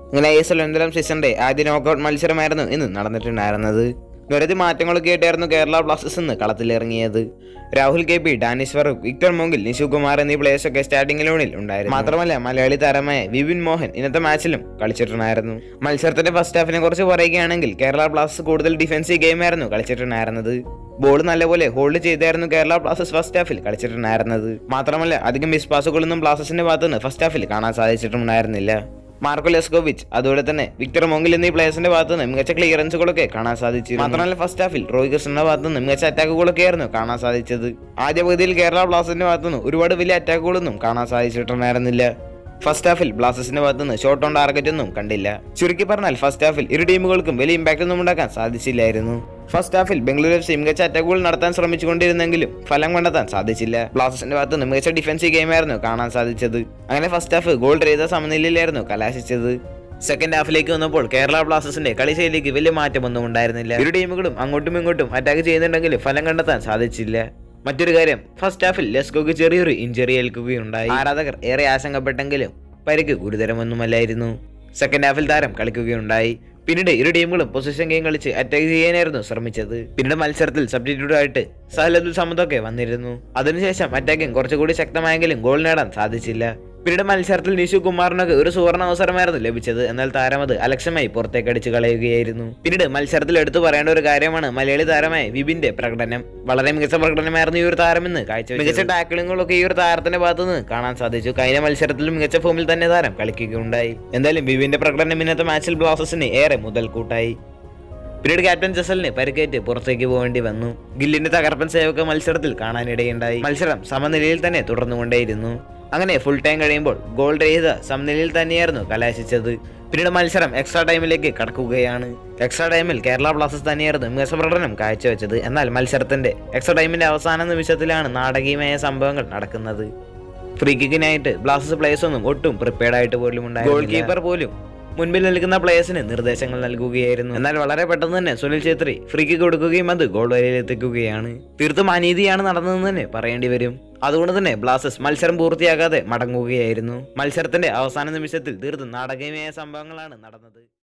ഇങ്ങനെ I S L ഒൻപതാം സീസണിന്റെ ആദ്യ നോക്കൌട്ട് മത്സരമായിരുന്നു ഇന്ന് നടന്നിട്ടുണ്ടായിരുന്നത് നിരവധി മാറ്റങ്ങളൊക്കെ ആയിട്ടായിരുന്നു കേരള ബ്ലാസ്റ്റേഴ്സ് ഇന്ന് കളത്തിലിറങ്ങിയത് Rahul K P Danish Farooq Victor Mongil Nishu Kumar എന്നീ players ഒക്കെ സ്റ്റാർട്ടിംഗ് ഇലവനിൽ ഉണ്ടായിരുന്നു മാത്രമല്ല മലയാളി താരമായ വിപിൻ മോഹൻ ഇന്നത്തെ മാച്ചിലും കളിച്ചിട്ടുണ്ടായിരുന്നു മത്സരത്തിന്റെ ഫസ്റ്റ് ഹാഫിനെ കുറിച്ച് പറയുകയാണെങ്കിൽ കേരള ബ്ലാസ്റ്റേഴ്സ് കൂടുതൽ ഡിഫൻസീവ് ഗെയിമായിരുന്നു കളിച്ചിട്ടുണ്ടായിരുന്നത് ബോൾ നല്ലപോലെ ഹോൾഡ് ചെയ്തായിരുന്നു കേരള ബ്ലാസ്റ്റേഴ്സ് ഫസ്റ്റ് ഹാഫിൽ കളിച്ചിട്ടുണ്ടായിരുന്നത് മാത്രമല്ല അധികം മിസ് പാസുകളൊന്നും ബ്ലാസ്റ്റേഴ്സിന്റെ ഭാഗത്തുനിന്ന് ഫസ്റ്റ് ഹാഫിൽ കാണാൻ സാധിച്ചിട്ടുണ്ടായിരുന്നില്ല മാർക്കോ ലെസ്കോവിച്ച് അതുപോലെ തന്നെ വിക്ടർ മോങ്കിൽ എന്നീ പ്ലേയേഴ്സിന്റെ ഭാഗത്ത് നിന്ന് മികച്ച ക്ലിയറൻസുകളൊക്കെ കാണാൻ സാധിച്ചു മാത്രമല്ല ഫസ്റ്റ് ഹാഫിൽ റോയ് കൃഷ്ണന്റെ ഭാഗത്ത് നിന്ന് മികച്ച അറ്റാക്കുകളൊക്കെ ആയിരുന്നു കാണാൻ സാധിച്ചത് ആദ്യ പകുതിയിൽ കേരള ബ്ലാസ്റ്റേഴ്സിന്റെ ഭാഗത്ത് നിന്ന് ഒരുപാട് വലിയ അറ്റാക്കുകളൊന്നും കാണാൻ സാധിച്ചിട്ടുണ്ടായിരുന്നില്ല ഫസ്റ്റ് ഹാഫിൽ ബ്ലാസ്റ്റേഴ്സിന്റെ ഭാഗത്ത് നിന്ന് ഷോട്ട് ഓൺ ടാർഗറ്റ് ഒന്നും കണ്ടില്ല ചുരുക്കി പറഞ്ഞാൽ ഫസ്റ്റ് ഹാഫിൽ ഇരു ടീമുകൾക്കും വലിയ ഇമ്പാക്റ്റ് ഒന്നും ഉണ്ടാക്കാൻ സാധിച്ചില്ലായിരുന്നു ഫസ്റ്റ് ഹാഫിൽ ബംഗളൂരു എഫ് സി മികച്ച അറ്റാക്കുകൾ നടത്താൻ ശ്രമിച്ചുകൊണ്ടിരുന്നെങ്കിലും ഫലം കണ്ടെത്താൻ സാധിച്ചില്ല ബ്ലാസ്റ്റേഴ്സിന്റെ ഭാഗത്ത് നിന്ന് മികച്ച ഡിഫൻസീവ് ഗെയിമായിരുന്നു കാണാൻ സാധിച്ചത് അങ്ങനെ ഫസ്റ്റ് ഹാഫ് ഗോൾ ചെയ്ത സമനിലയിലായിരുന്നു കലാശിച്ചത് സെക്കൻഡ് ഹാഫിലേക്ക് വന്നപ്പോൾ കേരള ബ്ലാസ്റ്റേഴ്സിന്റെ കളിശൈലിക്ക് വലിയ മാറ്റമൊന്നും ഉണ്ടായിരുന്നില്ല ഇരു ടീമുകളും അങ്ങോട്ടും ഇങ്ങോട്ടും അറ്റാക്ക് ചെയ്യുന്നുണ്ടെങ്കിലും ഫലം കണ്ടെത്താൻ സാധിച്ചില്ല മറ്റൊരു കാര്യം ഫസ്റ്റ് ഹാഫിൽ ലെസ്കോക്ക് ചെറിയൊരു ഇഞ്ചറി ഏൽക്കുകയുണ്ടായി ആരാധകർ ഏറെ ആശങ്കപ്പെട്ടെങ്കിലും പരിക്ക് ഗുരുതരമൊന്നുമല്ലായിരുന്നു സെക്കൻഡ് ഹാഫിൽ താരം കളിക്കുകയുണ്ടായി പിന്നീട് ഇരു ടീമുകളും പൊസിഷൻ ഗെയിം കളിച്ച് അറ്റാക്ക് ചെയ്യാനായിരുന്നു ശ്രമിച്ചത് പിന്നീട് മത്സരത്തിൽ സബ്സ്റ്റിറ്റ്യൂട്ട് ആയിട്ട് സഹലതുൽ സമദൊക്കെ വന്നിരുന്നു അതിനുശേഷം അറ്റാക്കിംഗ് കുറച്ചുകൂടി ശക്തമായെങ്കിലും ഗോൾ നേടാൻ സാധിച്ചില്ല പിന്നീട് മത്സരത്തിൽ നിഷു കുമാറിനൊക്കെ ഒരു സുവർണ അവസരമായിരുന്നു ലഭിച്ചത് എന്നാൽ താരം അത് അലക്ഷ്യമായി പുറത്തേക്ക് അടിച്ചു കളയുകയായിരുന്നു പിന്നീട് മത്സരത്തിൽ എടുത്തു പറയേണ്ട ഒരു കാര്യമാണ് മലയാളി താരമായ വിപിന്റെ പ്രകടനം വളരെ മികച്ച പ്രകടനമായിരുന്നു ഈ ഒരു താരമെന്ന് കാഴ്ച മികച്ച ടാക്കിളുകളൊക്കെ ഈ ഒരു താരത്തിന്റെ ഭാഗത്ത് നിന്ന് കാണാൻ സാധിച്ചു കഴിഞ്ഞ മത്സരത്തിൽ മികച്ച ഫോമിൽ തന്നെ താരം കളിക്കുകയുണ്ടായി എന്തായാലും വിപിന്റെ പ്രകടനം ഇന്നത്തെ മാച്ചിൽ ബ്ലാസ്റ്റേഴ്സിന് ഏറെ മുതൽക്കൂട്ടായി പിന്നീട് ക്യാപ്റ്റൻ ജസലിന് പരിക്കേറ്റ് പുറത്തേക്ക് പോകേണ്ടി വന്നു ഗില്ലിന്റെ തകർപ്പൻ സേവക മത്സരത്തിൽ കാണാനിടയുണ്ടായി മത്സരം സമനിലയിൽ തന്നെ തുടർന്നുകൊണ്ടേയിരുന്നു അങ്ങനെ ഫുൾ ടൈം കഴിയുമ്പോൾ ഗോൾ രഹിത സമനിലയിൽ തന്നെയായിരുന്നു കലാശിച്ചത് പിന്നീട് മത്സരം എക്സ്ട്രാ ടൈമിലേക്ക് കടക്കുകയാണ് എക്സ്ട്രാ ടൈമിൽ കേരള ബ്ലാസ്റ്റേഴ്സ് തന്നെയായിരുന്നു മികച്ച പ്രകടനം കാഴ്ചവെച്ചത് എന്നാൽ മത്സരത്തിന്റെ എക്സ്ട്രാ ടൈമിന്റെ അവസാന നിമിഷത്തിലാണ് നാടകീയമായ സംഭവങ്ങൾ നടക്കുന്നത് ഫ്രീ കിക്കിനായിട്ട് ബ്ലാസ്റ്റേഴ്സ് പ്ലേയേഴ്സ് ഒന്നും ഒട്ടും പ്രിപ്പയർഡ് ആയിട്ട് പോലും ഉണ്ടായി ഗോൾ കീപ്പർ പോലും മുൻപിൽ നിൽക്കുന്ന പ്ലേയേഴ്സിന് നിർദ്ദേശങ്ങൾ നൽകുകയായിരുന്നു എന്നാൽ വളരെ പെട്ടെന്ന് തന്നെ സുനിൽ ഛേത്രി ഫ്രീ കിക്ക് കൊടുക്കുകയും അത് ഗോൾ വരയിലെത്തിക്കുകയാണ് തീർത്തും അനീതിയാണ് നടന്നതെന്ന് തന്നെ പറയേണ്ടി വരും അതുകൊണ്ട് തന്നെ ബ്ലാസ്റ്റേഴ്സ് മത്സരം പൂർത്തിയാകാതെ മടങ്ങുകയായിരുന്നു മത്സരത്തിന്റെ അവസാന നിമിഷത്തിൽ തീർത്തും നാടകീയമായ സംഭവങ്ങളാണ് നടന്നത്